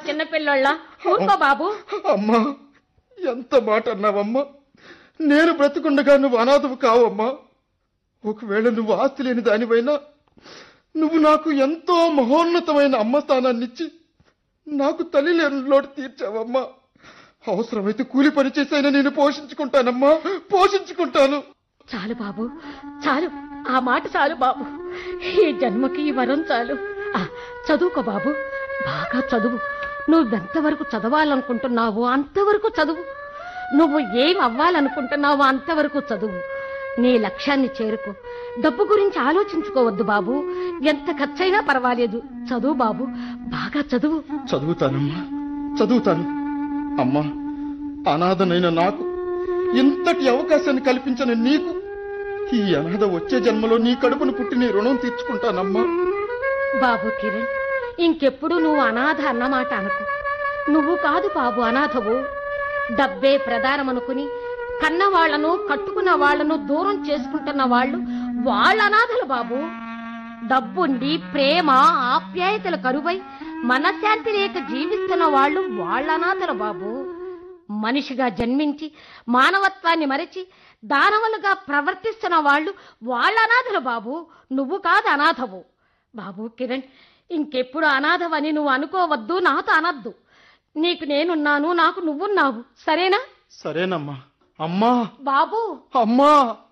చిన్నపిల్లళ్ళ ఊరుకో బాబు అమ్మా ఎంత మాట అన్నావమ్మా నేను బ్రతికుండగా నువ్వు అనాథవు కావమ్మా ఒకవేళ నువ్వు ఆస్తి లేని దానివైనా నువ్వు నాకు ఎంతో మహోన్నతమైన అమ్మ స్థానాన్నిచ్చి నాకు తల్లి లేని లోటు తీర్చావమ్మా అవసరమైతే కూలి పని చేసైనా నేను పోషించుకుంటానమ్మా పోషించుకుంటాను చాలు బాబు చాలు ఆ మాట చాలు బాబు ఈ జన్మకి ఈ వరం చాలు ఆ, చదువుకో బాబు బాగా చదువు నువ్వెంతవరకు చదవాలనుకుంటున్నావో అంతవరకు చదువు నువ్వు ఏం అవ్వాలనుకుంటున్నావో అంతవరకు చదువు నీ లక్ష్యాన్ని చేరుకో డబ్బు గురించి ఆలోచించుకోవద్దు బాబు ఎంత ఖర్చైనా పర్వాలేదు చదువు బాబు బాగా చదువు చదువుతానమ్మా చదువుతాను అమ్మా అనాథనైన నాకు ఇంతటి అవకాశాన్ని కల్పించిన నీకు ఈ అనాథ వచ్చే జన్మలో నీ కడుపును పుట్టి నీ రుణం తీర్చుకుంటానమ్మా బాబు కిరణ్ ఇంకెప్పుడు నువ్వు అనాథ అన్నమాట అనుకో నువ్వు కాదు బాబు అనాథవు డబ్బే ప్రధానమనుకుని కన్న వాళ్లను కట్టుకున్న వాళ్లను దూరం చేసుకుంటున్న వాళ్ళు వాళ్ళ అనాథలు బాబు డబ్బుండి ప్రేమ ఆప్యాయతలు కరువై మనశ్శాంతి లేక జీవిస్తున్న వాళ్ళు వాళ్ళ అనాథలు బాబు మనిషిగా జన్మించి మానవత్వాన్ని మరచి దానవులుగా ప్రవర్తిస్తున్న వాళ్ళు వాళ్ళ అనాథలు బాబు నువ్వు కాదు అనాథవు బాబు కిరణ్ ఇంకెప్పుడు అనాథవని నువ్వు అనుకోవద్దు నాతో అనద్దు నీకు నేనున్నాను నాకు నువ్వున్నావు సరేనా సరేనమ్మా అమ్మా బాబు అమ్మా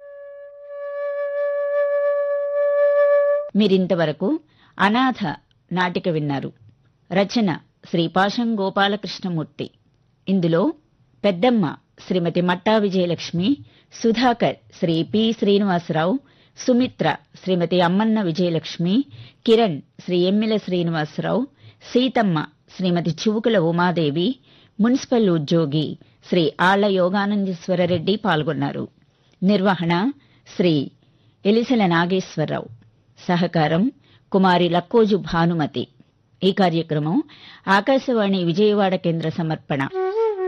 మీరింతవరకు అనాథ నాటిక విన్నారు రచన శ్రీ పాశం గోపాలకృష్ణమూర్తి ఇందులో పెద్దమ్మ శ్రీమతి మట్టా విజయలక్ష్మి సుధాకర్ శ్రీ పి శ్రీనివాసరావు సుమిత్ర శ్రీమతి అమ్మన్న విజయలక్ష్మి కిరణ్ శ్రీ ఎమ్మిల శ్రీనివాసరావు సీతమ్మ శ్రీమతి చివుకుల ఉమాదేవి మున్సిపల్ ఉద్యోగి శ్రీ ఆళ్ల యోగానందేశ్వరరెడ్డి పాల్గొన్నారు నిర్వహణ శ్రీ ఎలిసల నాగేశ్వరరావు సహకారం కుమారి లక్కోజు భానుమతి ఈ కార్యక్రమం ఆకాశవాణి విజయవాడ కేంద్ర సమర్పణ